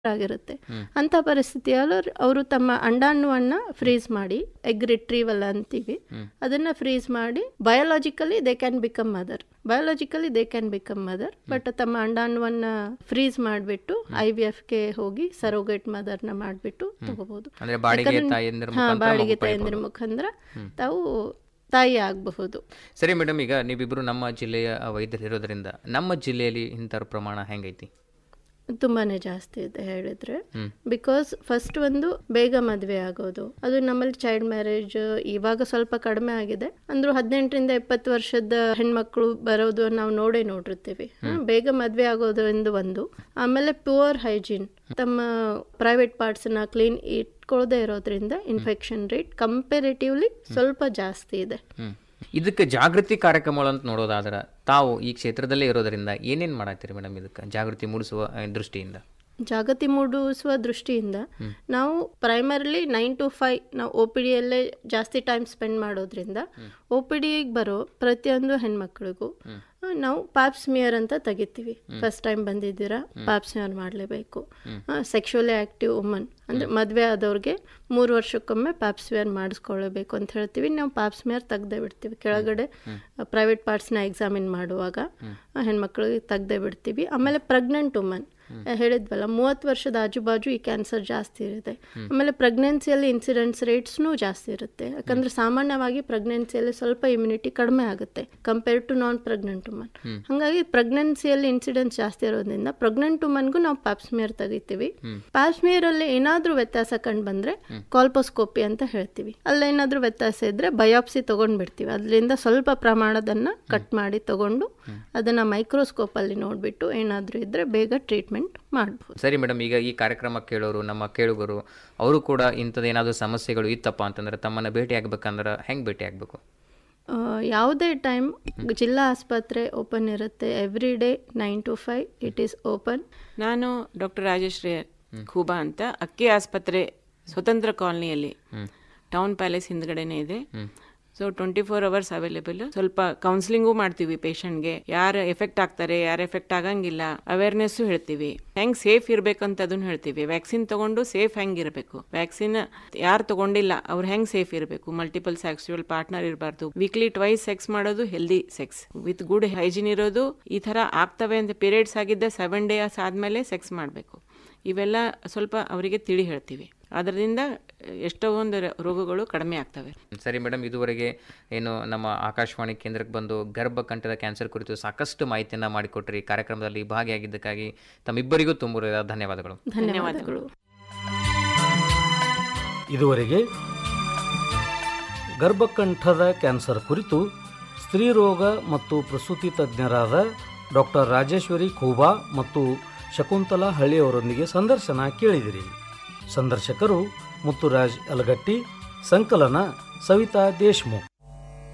ಆಗಿರುತ್ತೆ ಅಂಥ ಪರಿಸ್ಥಿತಿಯಲ್ಲಿ ಅವರು ತಮ್ಮ ಅಂಡಾಣುವನ್ನ ಫ್ರೀಸ್ ಮಾಡಿ ಎಗ್ ರಿಟ್ರೀವಲ್ ಅಂತೀವಿ ಅದನ್ನ ಫ್ರೀಸ್ ಮಾಡಿ biologically they can become mother biologically they can become mother but ತಮ್ಮ ಅಂಡಾಣುವನ್ನ ಫ್ರೀಸ್ ಮಾಡಿಬಿಟ್ಟು ಐ ವಿ ಎಫ್ಗೆ ಹೋಗಿ ಸರೋಗೇಟ್ ಮದರ್ನ ಮಾಡಿಬಿಟ್ಟು ತಗೋಬಹುದು ಅಂದ್ರೆ ಬಾಡಿಗೆ ಯಾಕಂದ್ರೆ- ತಾಯಂದಿರ ಹಾ, ಮುಖಾಂತರ ಬಾಡಿಗೆ ಮಗು ತಾಯಂದಿರ ಪಡೆಯಬಹುದು. ಮುಖಾಂತರ ತಾವು ತಾಯಿ ಆಗಬಹುದು ಸರಿ ಮೇಡಮ್ ಈಗ ನೀವಿಬ್ರು ನಮ್ಮ ಜಿಲ್ಲೆಯ ವೈದ್ಯರು ಇರೋದ್ರಿಂದ ನಮ್ಮ ಜಿಲ್ಲೆಯಲ್ಲಿ ಇಂಥವ್ರ ಪ್ರಮಾಣ ಹೆಂಗೈತಿ ತುಂಬಾನೇ ಜಾಸ್ತಿ ಇದೆ ಹೇಳಿದ್ರೆ ಬಿಕಾಸ್ ಫಸ್ಟ್ ಒಂದು ಬೇಗ ಮದುವೆ ಆಗೋದು ಅದು ನಮ್ಮಲ್ಲಿ ಚೈಲ್ಡ್ ಮ್ಯಾರೇಜ್ ಇವಾಗ ಸ್ವಲ್ಪ ಕಡಿಮೆ ಆಗಿದೆ ಅಂದ್ರೂ ಹದಿನೆಂಟರಿಂದ ಇಪ್ಪತ್ತು ವರ್ಷದ ಹೆಣ್ಮಕ್ಳು ಬರೋದು ನಾವು ನೋಡೇ ನೋಡಿರ್ತೀವಿ ಹಾ, ಬೇಗ ಮದುವೆ ಆಗೋದ್ರಿಂದ ಒಂದು ಆಮೇಲೆ ಪ್ಯೂರ್ ಹೈಜೀನ್ ತಮ್ಮ ಪ್ರೈವೇಟ್ ಪಾರ್ಟ್ಸ್ನ ಕ್ಲೀನ್ ಇಟ್ಕೊಳ್ಳದೆ ಇರೋದ್ರಿಂದ ಇನ್ಫೆಕ್ಷನ್ ರೇಟ್ ಕಂಪೇರೇಟಿವ್ಲಿ ಸ್ವಲ್ಪ ಜಾಸ್ತಿ ಇದೆ ಹ್ಮ್ ಇದಕ್ಕೆ ಜಾಗೃತಿ ಕಾರ್ಯಕ್ರಮಗಳು ಅಂತ ನೋಡೋದಾದ್ರೆ ತಾವು ಈ ಕ್ಷೇತ್ರದಲ್ಲೇ ಇರೋದರಿಂದ ಏನೇನು ಮಾಡತ್ತೀರಿ ಮೇಡಮ್ ಇದಕ್ಕೆ ಜಾಗೃತಿ ಮೂಡಿಸುವ ಆ, ದೃಷ್ಟಿಯಿಂದ ಜಾಗೃತಿ ಮೂಡಿಸುವ ದೃಷ್ಟಿಯಿಂದ ನಾವು ಪ್ರೈಮರಿಲಿ ನೈನ್ ಟು ಫೈವ್ ನಾವು ಒ ಪಿ ಡಿಯಲ್ಲೇ ಜಾಸ್ತಿ ಟೈಮ್ ಸ್ಪೆಂಡ್ ಮಾಡೋದ್ರಿಂದ ಒ ಪಿ ಡಿಗೆ ಬರೋ ಪ್ರತಿಯೊಂದು ಹೆಣ್ಮಕ್ಳಿಗೂ ಆ, ನಾವು ಪಾಪ್ಸ್ಮಿಯರ್ ಅಂತ ತೆಗಿತೀವಿ ಫಸ್ಟ್ ಟೈಮ್ ಬಂದಿದ್ದೀರಾ ಪಾಪ್ಸ್ಮಿಯರ್ ಮಾಡಲೇಬೇಕು ಸೆಕ್ಷುವಲಿ ಆಕ್ಟಿವ್ ವುಮನ್ ಅಂದ್ರೆ ಮದುವೆ ಆದವ್ರಿಗೆ ಮೂರು ವರ್ಷಕ್ಕೊಮ್ಮೆ ಪಾಪ್ಸ್ಮಿಯರ್ ಮಾಡಿಸ್ಕೊಳ್ಳಬೇಕು ಅಂತ ಹೇಳ್ತೀವಿ ನಾವು ಪಾಪ್ಸ್ಮಿಯರ್ ತೆಗ್ದೇ ಬಿಡ್ತೀವಿ ಕೆಳಗಡೆ ಪ್ರೈವೇಟ್ ಪಾರ್ಟ್ಸ್ನ ಎಕ್ಸಾಮಿನ್ ಮಾಡುವಾಗ ಆ, ಹೆಣ್ಮಕ್ಳಿಗೆ ತೆಗ್ದೇ ಬಿಡ್ತೀವಿ ಆಮೇಲೆ ಪ್ರೆಗ್ನೆಂಟ್ ವುಮನ್ ಹೇಳಿದ್ವಲ್ಲ ಮೂವತ್ತು ವರ್ಷದ ಆಜುಬಾಜು ಈ ಕ್ಯಾನ್ಸರ್ ಜಾಸ್ತಿ ಇರುತ್ತೆ ಆಮೇಲೆ ಪ್ರೆಗ್ನೆನ್ಸಿಯಲ್ಲಿ ಇನ್ಸಿಡೆನ್ಸ್ ರೇಟ್ಸ್ನೂ ಜಾಸ್ತಿ ಇರುತ್ತೆ ಯಾಕಂದ್ರೆ ಸಾಮಾನ್ಯವಾಗಿ ಪ್ರೆಗ್ನೆನ್ಸಿಯಲ್ಲಿ ಸ್ವಲ್ಪ ಇಮ್ಯುನಿಟಿ ಕಡಿಮೆ ಆಗುತ್ತೆ compare to non pregnant woman ಹಾಗಾಗಿ ಪ್ರೆಗ್ನೆನ್ಸಿಯಲ್ಲಿ ಇನ್ಸಿಡೆನ್ಸ್ ಜಾಸ್ತಿ ಇರೋದ್ರಿಂದ ಪ್ರೆಗ್ನೆಂಟ್ ವುಮನ್ಗೂ ನಾವು ಪಾಪ್ಸ್ಮಿಯರ್ ತೆಗಿತೀವಿ ಪಾಪ್ಸ್ಮಿಯರ್ ಅಲ್ಲಿ ಏನಾದ್ರೂ ವ್ಯತ್ಯಾಸ ಕಂಡು ಬಂದ್ರೆ ಕಾಲ್ಪೋಸ್ಕೋಪಿ ಅಂತ ಹೇಳ್ತೀವಿ ಅಲ್ಲೇನಾದ್ರೂ ವ್ಯತ್ಯಾಸ ಇದ್ರೆ ಬಯಾಪ್ಸಿ ತಗೊಂಡ್ಬಿಡ್ತೀವಿ ಅದರಿಂದ ಸ್ವಲ್ಪ ಪ್ರಮಾಣದನ್ನ ಕಟ್ ಮಾಡಿ ತಗೊಂಡು ಅದನ್ನ ಮೈಕ್ರೋಸ್ಕೋಪ್ ಅಲ್ಲಿ ನೋಡ್ಬಿಟ್ಟು ಏನಾದ್ರೂ ಇದ್ರೆ ಬೇಗ ಟ್ರೀಟ್ಮೆಂಟ್ ಮಾಡಬಹುದು ಸರಿ ಮೇಡಮ್ ಈಗ ಈ ಕಾರ್ಯಕ್ರಮ ಕೇಳೋರು ನಮ್ಮ ಕೇಳುಗರು ಅವರು ಕೂಡ ಇಂಥದ್ದೇನಾದರೂ ಸಮಸ್ಯೆಗಳು ಇತ್ತಪ್ಪ ಅಂತಂದ್ರೆ ತಮ್ಮನ್ನ ಭೇಟಿ ಆಗ್ಬೇಕಂದ್ರೆ ಹೆಂಗೆ ಭೇಟಿ ಆಗಬೇಕು ಯಾವುದೇ ಟೈಮ್ ಜಿಲ್ಲಾ ಆಸ್ಪತ್ರೆ ಓಪನ್ ಇರುತ್ತೆ every day nine to five it is open ನಾನು ಡಾಕ್ಟರ್ ರಾಜಶ್ರೀ ಖೂಬಾ ಅಂತ ಅಕ್ಕಿ ಆಸ್ಪತ್ರೆ ಸ್ವತಂತ್ರ ಕಾಲನಿಯಲ್ಲಿ ಟೌನ್ ಪ್ಯಾಲೇಸ್ ಹಿಂದ್ಗಡೆನೆ ಇದೆ so twenty four hours available ಸ್ವಲ್ಪ ಕೌನ್ಸಿಲಿಂಗು ಮಾಡ್ತೀವಿ ಪೇಷಂಟ್ಗೆ ಯಾರು ಎಫೆಕ್ಟ್ ಆಗ್ತಾರೆ ಯಾರು ಎಫೆಕ್ಟ್ ಆಗಂಗಿಲ್ಲ ಅವೇರ್ನೆಸ್ಸು ಹೇಳ್ತೀವಿ ಹೆಂಗ್ ಸೇಫ್ ಇರ್ಬೇಕಂತ ಅದನ್ನು ಹೇಳ್ತೀವಿ ವ್ಯಾಕ್ಸಿನ್ ತಗೊಂಡು ಸೇಫ್ ಹೆಂಗ್ ಇರಬೇಕು ವ್ಯಾಕ್ಸಿನ್ ಯಾರು ತಗೊಂಡಿಲ್ಲ ಅವ್ರು ಹೆಂಗ್ ಸೇಫ್ ಇರಬೇಕು ಮಲ್ಟಿಪಲ್ ಸೆಕ್ಸುವಲ್ ಪಾರ್ಟ್ನರ್ ಇರಬಾರ್ದು ವೀಕ್ಲಿ ಟ್ವೈಸ್ ಸೆಕ್ಸ್ ಮಾಡೋದು healthy sex with good hygiene ಇರೋದು ಈ ತರ ಆಗ್ತವೆ ಅಂತ ಪೀರಿಯಡ್ಸ್ ಆಗಿದ್ದ ಸೆವೆನ್ ಡೇಸ್ ಆದ್ಮೇಲೆ ಸೆಕ್ಸ್ ಮಾಡಬೇಕು ಇವೆಲ್ಲ ಸ್ವಲ್ಪ ಅವರಿಗೆ ತಿಳಿ ಹೇಳ್ತೀವಿ ಅದರಿಂದ ಎಷ್ಟೋ ಒಂದು ರ- ರೋಗಗಳು ಕಡಿಮೆ ಆಗ್ತವೆ ಸರಿ ಮೇಡಮ್ ಇದುವರೆಗೆ ಏನು ನಮ್ಮ ಆಕಾಶವಾಣಿ ಕೇಂದ್ರಕ್ಕೆ ಬಂದು ಗರ್ಭಕಂಠದ ಕ್ಯಾನ್ಸರ್ ಕುರಿತು ಸಾಕಷ್ಟು ಮಾಹಿತಿಯನ್ನು ಮಾಡಿಕೊಟ್ರಿ ಕಾರ್ಯಕ್ರಮದಲ್ಲಿ ಭಾಗಿಯಾಗಿದ್ದಕ್ಕಾಗಿ ತಮ್ಮಿಬ್ಬರಿಗೂ ತುಂಬ ಧನ್ಯವಾದಗಳು ಧನ್ಯವಾದಗಳು ಇದುವರೆಗೆ ಗರ್ಭಕಂಠದ ಕ್ಯಾನ್ಸರ್ ಕುರಿತು ಸ್ತ್ರೀರೋಗ ಮತ್ತು ಪ್ರಸೂತಿ ತಜ್ಞರಾದ ಡಾಕ್ಟರ್ ರಾಜೇಶ್ವರಿ ಖೂಬಾ ಮತ್ತು ಶಕುಂತಲಾ ಹಳ್ಳಿಯವರೊಂದಿಗೆ ಸಂದರ್ಶನ ಕೇಳಿದಿರಿ ಸಂದರ್ಶಕರು ಮುತ್ತುರಾಜ್ ಅಲಗಟ್ಟಿ ಸಂಕಲನ ಸವಿತಾ ದೇಶ್ಮುಖ್